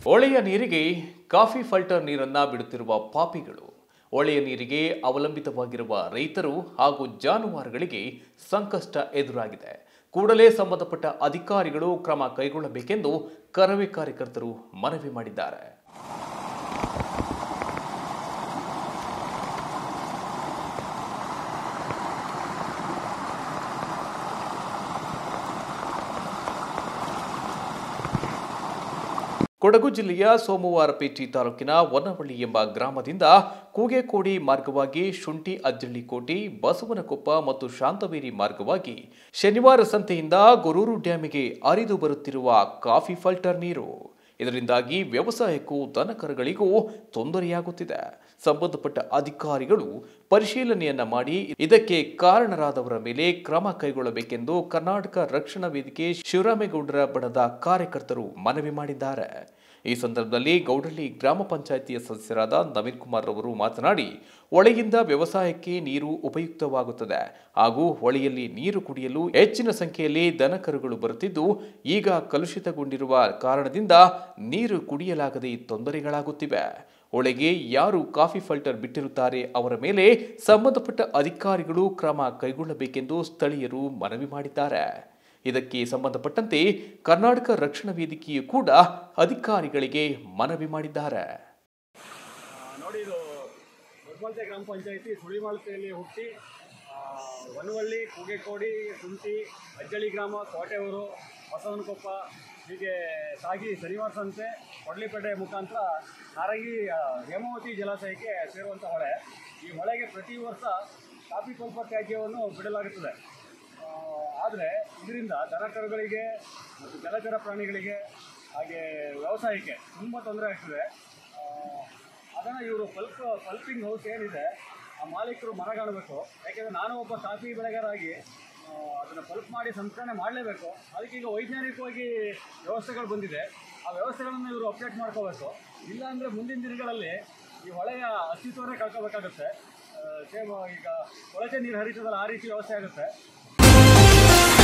ಹೊಳೆಯ ನೀರಿಗೆ coffee filter ನೀರನ್ನ ಬಿಡುತ್ತಿರುವ ಪಾಪಿಗಳು ಹೊಳೆಯ ನೀರಿಗೆ ಅವಲಂಬಿತವಾಗಿರುವ ರೈತರು ಹಾಗೂ ಜಾನುವಾರುಗಳಿಗೆ ಸಂಕಷ್ಟ ಎದುರಾಗಿದೆ ಕೂಡಲೇ ಸಂಬಂಧಪಟ್ಟ ಅಧಿಕಾರಿಗಳು ಕ್ರಮ ಕೈಗೊಳ್ಳಬೇಕೆಂದು ಕರವೇ ಕಾರ್ಯಕರ್ತರು ಮನವಿ ಮಾಡಿದ್ದಾರೆ ಕೊಡಗು ಜಿಲ್ಲೆಯ ಸೋಮವಾರಪೇಟೆ ತಾಲೂಕಿನ ವನವಳ್ಳಿ ಎಂಬ ಗ್ರಾಮದಿಂದ ಕೂಗೆಕೋಡಿ ಮಾರ್ಗವಾಗಿ ಶುಂಠಿ ಅಜ್ಜಳ್ಳಿಕೋಟೆ ಬಸವನಕೊಪ್ಪ ಮತ್ತು ಶಾಂತವೇರಿ ಮಾರ್ಗವಾಗಿ ಶನಿವಾರ ಸಂತೆಯಿಂದ ಗೊರೂರು ಡ್ಯಾಮಿಗೆ ಹರಿದು ಬರುತ್ತಿರುವ ಕಾಫಿ ಫಿಲ್ಟರ್ ನೀರು ಇದರಿಂದಾಗಿ ವ್ಯವಸಾಯಕ್ಕೂ ದನಕರುಗಳಿಗೂ ತೊಂದರೆಯಾಗುತ್ತಿದೆ ಸಂಬಂಧಪಟ್ಟ ಅಧಿಕಾರಿಗಳು ಪರಿಶೀಲನೆಯನ್ನ ಮಾಡಿ ಇದಕ್ಕೆ ಕಾರಣರಾದವರ ಮೇಲೆ ಕ್ರಮ ಕೈಗೊಳ್ಳಬೇಕೆಂದು ಕರ್ನಾಟಕ ರಕ್ಷಣಾ ವೇದಿಕೆ ಶಿವರಾಮೇಗೌಡರ ಬಣದ ಕಾರ್ಯಕರ್ತರು ಮನವಿ ಮಾಡಿದ್ದಾರೆ ಈ ಸಂದರ್ಭದಲ್ಲಿ ಗೌಡಳ್ಳಿ ಗ್ರಾಮ ಪಂಚಾಯಿತಿಯ ಸದಸ್ಯರಾದ ನವೀನ್ ಕುಮಾರ್ ಅವರು ಮಾತನಾಡಿ ಹೊಳೆಯಿಂದ ವ್ಯವಸಾಯಕ್ಕೆ ನೀರು ಉಪಯುಕ್ತವಾಗುತ್ತದೆ ಹಾಗೂ ಹೊಳೆಯಲ್ಲಿ ನೀರು ಕುಡಿಯಲು ಹೆಚ್ಚಿನ ಸಂಖ್ಯೆಯಲ್ಲಿ ದನಕರುಗಳು ಬರುತ್ತಿದ್ದು ಈಗ ಕಲುಷಿತಗೊಂಡಿರುವ ಕಾರಣದಿಂದ ನೀರು ಕುಡಿಯಲಾಗದೆ ತೊಂದರೆಗಳಾಗುತ್ತಿವೆ ಹೊಳೆಗೆ ಯಾರು ಕಾಫಿ ಫಿಲ್ಟರ್ ಬಿಟ್ಟಿರುತ್ತಾರೆ ಅವರ ಮೇಲೆ ಸಂಬಂಧಪಟ್ಟ ಅಧಿಕಾರಿಗಳು ಕ್ರಮ ಕೈಗೊಳ್ಳಬೇಕೆಂದು ಸ್ಥಳೀಯರು ಮನವಿ ಮಾಡಿದ್ದಾರೆ ಇದಕ್ಕೆ ಸಂಬಂಧಪಟ್ಟಂತೆ ಕರ್ನಾಟಕ ರಕ್ಷಣಾ ವೇದಿಕೆಯು ಕೂಡ ಅಧಿಕಾರಿಗಳಿಗೆ ಮನವಿ ಮಾಡಿದ್ದಾರೆ ಆ, ನೋಡಿ ಇದು ದೊಡ್ಡಮಲ್ತೆ ಗ್ರಾಮ ಪಂಚಾಯಿತಿ ಸುಳಿಮಲ್ತೆಯಲ್ಲಿ ಹುಟ್ಟಿ ಆ, ವನವಳ್ಳಿ ಕೂಗೆಕೋಡಿ ಕುಂಟಿ ಅಜ್ಜಳಿ ಗ್ರಾಮ ಕೋಟೆಯೂರು ಬಸವನಕೊಪ್ಪ ಹೀಗೆ ಸಾಗಿ ಶನಿವಾರ ಸಂತೆ ಕೊಡ್ಲಿಪೇಟೆ ಮುಖಾಂತರ ನಾರಂಗಿ ಆ, ಹೇಮಾವತಿ ಜಲಾಶಯಕ್ಕೆ ಸೇರುವಂಥ ಹೊಳೆ ಈ ಹೊಳೆಗೆ ಪ್ರತಿ ವರ್ಷ ಕಾಫಿ ಪಲ್ಪ ತ್ಯಾಜ್ಯವನ್ನು ಬಿಡಲಾಗುತ್ತದೆ ಆದರೆ ಇದರಿಂದ ದನಕರುಗಳಿಗೆ ಮತ್ತು ಜಲಚರ ಪ್ರಾಣಿಗಳಿಗೆ ಹಾಗೆ ವ್ಯವಸಾಯಕ್ಕೆ ತುಂಬ ತೊಂದರೆ ಆಗ್ತದೆ ಆ, ಅದನ್ನು ಇವರು ಪಲ್ಪ್ ಪಲ್ಪಿಂಗ್ ಹೌಸ್ ಏನಿದೆ ಆ ಮಾಲೀಕರು ಮನಗಾಣಬೇಕು ಯಾಕೆಂದರೆ ನಾನು ಒಬ್ಬ ಕಾಫಿ ಬೆಳೆಗಾರಾಗಿ ಆ, ಅದನ್ನು ಪಲ್ಪ್ ಮಾಡಿ ಸಂಸ್ಕರಣೆ ಮಾಡಲೇಬೇಕು ಅದಕ್ಕೆ ಈಗ ವೈಜ್ಞಾನಿಕವಾಗಿ ವ್ಯವಸ್ಥೆಗಳು ಬಂದಿದೆ ಆ ವ್ಯವಸ್ಥೆಗಳನ್ನು ಇವರು ಅಪ್ಡೇಟ್ ಮಾಡ್ಕೋಬೇಕು ಇಲ್ಲಾಂದರೆ ಮುಂದಿನ ದಿನಗಳಲ್ಲಿ ಈ ಹೊಳೆಯ ಅಸ್ತಿತ್ವನೇ ಕಳ್ಕೋಬೇಕಾಗುತ್ತೆ ಸೇಮ್ ಈಗ ಕೊಳಚೆ ನೀರು ಹರಿತದಲ್ಲ ಆ ರೀತಿ ವ್ಯವಸ್ಥೆ ಆಗುತ್ತೆ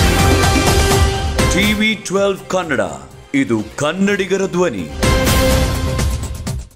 ಟಿವಿ ಟ್ವೆಲ್ವ್ ಕನ್ನಡ ಇದು ಕನ್ನಡಿಗರ ಧ್ವನಿ